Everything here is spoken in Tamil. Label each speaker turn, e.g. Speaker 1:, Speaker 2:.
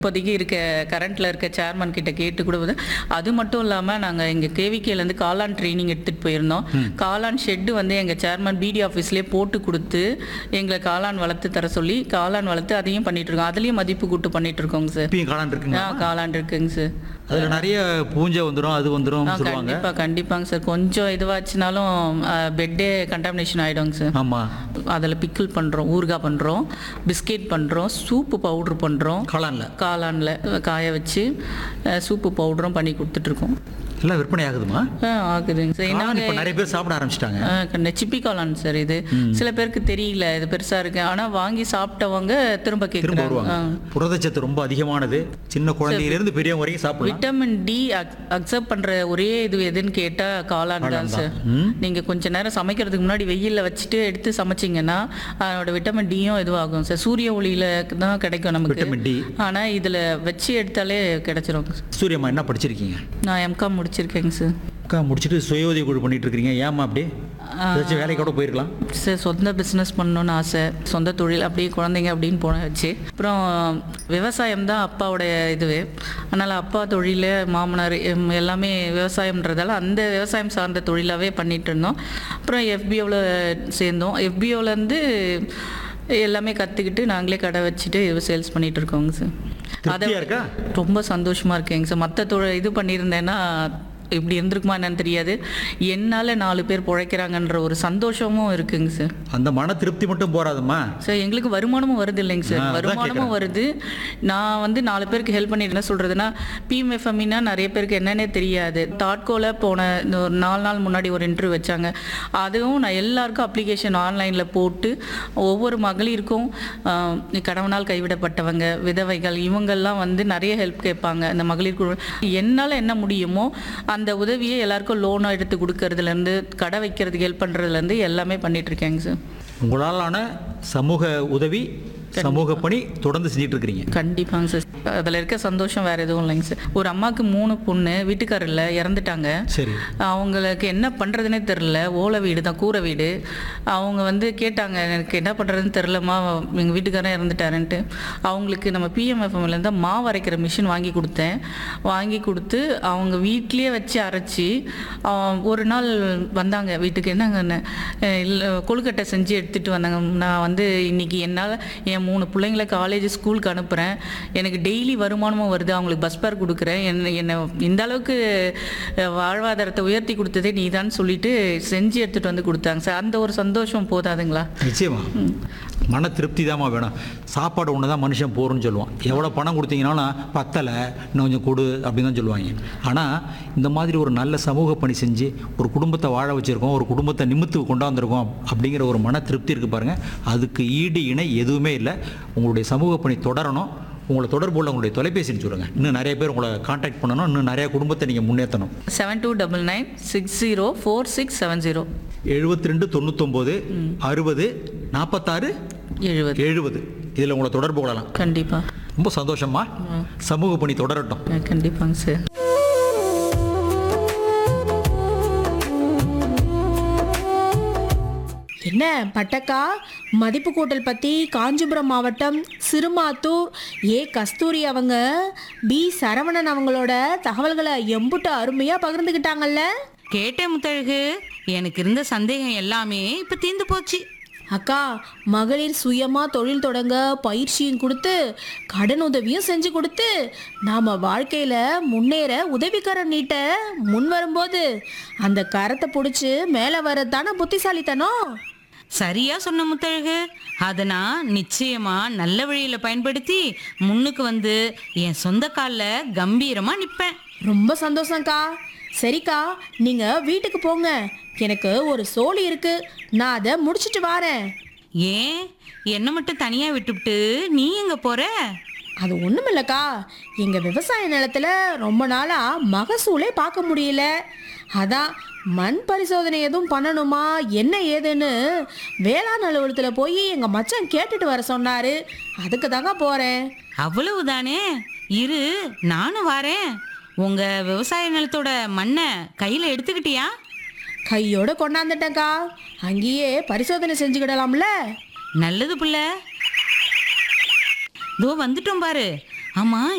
Speaker 1: இப்போதைக்கு இருக்க கரண்ட்ல இருக்க சேர்மன் கிட்ட கேட்டு கூட வந்து அது மட்டும் இல்லாமல் நாங்கள் எங்கள் கேவிகேலேருந்து காளான் ட்ரைனிங் எடுத்துகிட்டு போயிருந்தோம் காளான் ஷெட்டு வந்து எங்கள் சேர்மன் பிடி ஆஃபீஸ்லேயே போட்டு கொடுத்து எங்களை காளான் வளர்த்து தர சொல்லி காளான் வளர்த்து அதையும் பண்ணிட்டு இருக்கோம் அதுலேயும் மதிப்பு கூட்டு பண்ணிட்டு இருக்கோங்க சார்
Speaker 2: இப்பயும் காளான் இருக்குங்க
Speaker 1: ஆ காளான் இருக்குங்க சார்
Speaker 2: அதுல நிறைய பூஞ்சை வந்துடும் அது வந்துடும்
Speaker 1: ஆ
Speaker 2: சொல்லுவாங்க
Speaker 1: கண்டிப்பாக கண்டிப்பாங்க சார் கொஞ்சம் இதுவாச்சுனாலும் பெட்டே கண்டாமினேஷன் ஆகிடுங்க சார்
Speaker 2: ஆமா
Speaker 1: அதில் பிக்கிள் பண்ணுறோம் ஊறுகாய் பண்ணுறோம் பிஸ்கெட் பண்ணுறோம் சூப்பு பவுட்ரு பண்ணுறோம்
Speaker 2: காளான்ல
Speaker 1: காளானில் காய வச்சு அஹ், சூப்பு பவுடரும் பண்ணி கொடுத்துட்ருக்கோம்
Speaker 2: எல்லாம் விற்பனை ஆகுதுமா
Speaker 1: ஆகுதுங்க சார்
Speaker 2: காளான்
Speaker 1: நாங்கள்
Speaker 2: இப்ப நிறைய பேர் சாப்பிட ஆரம்பிச்சிட்டாங்க
Speaker 1: சிப்பி காளான் சார் இது சில பேருக்கு தெரியல இது பெருசாக இருக்கு ஆனால் வாங்கி சாப்பிட்டவங்க திரும்ப
Speaker 2: திரும்ப
Speaker 1: கேட்குறாங்க
Speaker 2: வருவாங்க புரதச்சத்து ரொம்ப அதிகமானது சின்ன குழந்தையில இருந்து பெரியவங்க வரைக்கும் சாப்பிடலாம்
Speaker 1: விட்டமின் டி அக்செப்ட் பண்ற ஒரே இது எதுன்னு கேட்டா காளான் தான் சார் நீங்க கொஞ்ச நேரம் சமைக்கிறதுக்கு முன்னாடி வெயில்ல வச்சுட்டு எடுத்து சமைச்சீங்கன்னா அதோட விட்டமின் டியும் இதுவாகும் சார் சூரிய ஒளியில தான் கிடைக்கும் நமக்கு
Speaker 2: விட்டமின் டி
Speaker 1: ஆனா இதுல வச்சு எடுத்தாலே கிடைச்சிரும்
Speaker 2: சூரியம்மா என்ன படிச்சிருக்கீங்க
Speaker 1: நான் எம்காம் முடிச்சிருக்கேங்க சார்
Speaker 2: அக்கா முடிச்சுட்டு சுய உதவி குழு பண்ணிட்டு இருக்கீங்க ஏமா அப்படி ஏதாச்சும் வேலைக்கு கூட போயிருக்கலாம்
Speaker 1: சார் சொந்த பிஸ்னஸ் பண்ணணும்னு ஆசை சொந்த தொழில் அப்படியே குழந்தைங்க அப்படின்னு போன வச்சு அப்புறம் விவசாயம் தான் அப்பாவுடைய இதுவே அதனால் அப்பா தொழில் மாமனார் எம் எல்லாமே விவசாயம்ன்றதால அந்த விவசாயம் சார்ந்த தொழிலாகவே பண்ணிட்டு இருந்தோம் அப்புறம் எஃபிஓவில் சேர்ந்தோம் எஃபிஓலேருந்து எல்லாமே கற்றுக்கிட்டு நாங்களே கடை வச்சுட்டு சேல்ஸ் பண்ணிட்டு இருக்கோங்க சார்
Speaker 2: திருப்தியா இருக்கா
Speaker 1: ரொம்ப சந்தோஷமா இருக்கேங்க சார் மற்ற தொழில் இது பண்ணியிருந்தேன்னா இப்படி இருந்திருக்குமா என்னன்னு தெரியாது என்னால் நாலு பேர் பிழைக்கிறாங்கன்ற ஒரு சந்தோஷமும் இருக்குங்க சார்
Speaker 2: அந்த மன திருப்தி மட்டும் போறாதும்மா
Speaker 1: சார் எங்களுக்கு வருமானமும் வருது இல்லைங்க சார்
Speaker 2: ஆ, அதான்
Speaker 1: வருமானமும் வருது நான் வந்து நாலு பேருக்கு ஹெல்ப் பண்ணிட்டு என்ன சொல்கிறதுனா பிஎம்எஃப்எம்னா நிறைய பேருக்கு என்னன்னே தெரியாது தாட்கோல போன இந்த ஒரு நாலு நாள் முன்னாடி ஒரு இன்டர்வியூ வச்சாங்க அதுவும் நான் எல்லாருக்கும் அப்ளிகேஷன் ஆன்லைனில் போட்டு ஒவ்வொரு மகளிருக்கும் ஆ, கணவனால் கைவிடப்பட்டவங்க விதவைகள் இவங்கெல்லாம் வந்து நிறைய ஹெல்ப் கேட்பாங்க அந்த மகளிர் குழு என்னால் என்ன முடியுமோ அந்த உதவியை எல்லாருக்கும் லோனாக எடுத்து கொடுக்கறதுலேருந்து கடை வைக்கிறதுக்கு ஹெல்ப் பண்ணுறதுலேருந்து எல்லாமே பண்ணிட்டு இருக்கேங்க சார்
Speaker 2: உங்களாலான சமூக உதவி சமூக பணி தொடர்ந்து செஞ்சுட்டு இருக்கிறீங்க
Speaker 1: கண்டிப்பாங்க சார் அதில் இருக்க சந்தோஷம் வேற எதுவும் இல்லைங்க சார் ஒரு அம்மாவுக்கு மூணு பொண்ணு வீட்டுக்காரில் இறந்துட்டாங்க
Speaker 2: சரி
Speaker 1: அவங்களுக்கு என்ன பண்ணுறதுனே தெரில ஓலை வீடு தான் கூரை வீடு அவங்க வந்து கேட்டாங்க எனக்கு என்ன பண்ணுறதுன்னு தெரிலம்மா எங்கள் வீட்டுக்காரன் இறந்துட்டாருன்ட்டு அவங்களுக்கு நம்ம பிஎம்எஃப்எம்லேருந்து மாவு அரைக்கிற மிஷின் வாங்கி கொடுத்தேன் வாங்கி கொடுத்து அவங்க வீட்லேயே வச்சு அரைச்சி அவன் ஒரு நாள் வந்தாங்க வீட்டுக்கு என்னங்க இல்லை கொழுக்கட்டை செஞ்சு எடுத்துகிட்டு வந்தாங்க நான் வந்து இன்னைக்கு என்னால் என் மூணு பிள்ளைங்கள காலேஜ் ஸ்கூலுக்கு அனுப்புகிறேன் எனக்கு டெய்லி வருமானமும் வருது அவங்களுக்கு பஸ் பேர் கொடுக்குறேன் என்ன என்னை இந்த அளவுக்கு அஹ், வாழ்வாதாரத்தை உயர்த்தி கொடுத்ததே நீ தான் சொல்லிட்டு செஞ்சு எடுத்துகிட்டு வந்து கொடுத்தாங்க சார் அந்த ஒரு சந்தோஷம் போதாதுங்களா
Speaker 2: நிச்சயமா மன திருப்தி தாம்மா வேணும் சாப்பாடு ஒன்று தான் மனுஷன் போறோம்னு சொல்லுவான் எவ்வளோ பணம் கொடுத்தீங்கனாலும் பத்தலை இன்னும் கொஞ்சம் கொடு அப்படின்னு தான் சொல்லுவாங்க ஆனால் இந்த மாதிரி ஒரு நல்ல சமூக பணி செஞ்சு ஒரு குடும்பத்தை வாழ வச்சுருக்கோம் ஒரு குடும்பத்தை நிமித்து கொண்டாந்துருக்கோம் அப்படிங்கிற ஒரு மன திருப்தி இருக்குது பாருங்கள் அதுக்கு ஈடு இணை எதுவுமே இல்லை உங்களுடைய சமூக பணி தொடரணும் உங்களை தொடர்பு உள்ள உங்களுடைய தொலைபேசின்னு சொல்லுங்கள் இன்னும் நிறைய பேர் உங்களை காண்டாக்ட் பண்ணணும் இன்னும் நிறைய குடும்பத்தை நீங்கள் முன்னேற்றணும்
Speaker 1: seven two double nine six zero four six seven zero
Speaker 2: எழுபத்தி ரெண்டு தொண்ணூத்தொம்போது அறுபது நாற்பத்தாறு
Speaker 1: எழுபது
Speaker 2: எழுபது இதில் உங்களை தொடர்பு கொள்ளலாம்
Speaker 1: கண்டிப்பாக
Speaker 2: ரொம்ப சந்தோஷமா சமூக பணி தொடரட்டும்
Speaker 1: கண்டிப்பாங்க சார்
Speaker 3: என்ன பட்டக்கா மதிப்பு கூட்டல் பற்றி காஞ்சிபுரம் மாவட்டம் சிறுமாத்தூர் ஏ கஸ்தூரி அவங்க பி சரவணன் அவங்களோட தகவல்களை எம்புட்டு அருமையாக பகிர்ந்துக்கிட்டாங்கல்ல
Speaker 4: கேட்டேன் முத்தழகு எனக்கு இருந்த சந்தேகம் எல்லாமே இப்ப தீர்ந்து போச்சு
Speaker 3: அக்கா மகளிர் சுயமா தொழில் தொடங்க பயிற்சியும் கொடுத்து கடன் உதவியும் செஞ்சு கொடுத்து நாம வாழ்க்கையில முன்னேற உதவிக்கரம் நீட்ட முன் வரும்போது அந்த கரத்தை பிடிச்சி மேலே வரதானே புத்திசாலித்தனம்
Speaker 4: சரியா சொன்ன முத்தழகு அதை நான் நிச்சயமா நல்ல வழியில பயன்படுத்தி முன்னுக்கு வந்து என் சொந்த கால்ல கம்பீரமா நிப்பேன்
Speaker 3: ரொம்ப சந்தோஷம்க்கா சரிக்கா நீங்க வீட்டுக்கு போங்க எனக்கு ஒரு சோலி இருக்கு நான் அதை முடிச்சிட்டு வாரேன்
Speaker 4: ஏன் என்ன மட்டும் தனியா விட்டுவிட்டு நீ எங்க போற
Speaker 3: அது ஒண்ணுமில்லக்கா எங்க விவசாய நிலத்துல ரொம்ப நாளா மகசூலே பார்க்க முடியல அதான் மண் பரிசோதனை எதுவும் பண்ணணுமா என்ன ஏதுன்னு வேளாண் அலுவலகத்தில் போய் எங்க மச்சான் கேட்டுட்டு வர சொன்னாரு அதுக்கு தாங்க போறேன்
Speaker 4: அவ்வளவுதானே இரு நானும் வரேன் உங்க விவசாய நிலத்தோட மண்ணை கையில எடுத்துக்கிட்டியா
Speaker 3: கையோட கொண்டாந்துட்டேன்க்கா அங்கேயே பரிசோதனை செஞ்சுக்கிடலாம்ல
Speaker 4: நல்லது புள்ள இதோ வந்துட்டோம் பாரு ஆமா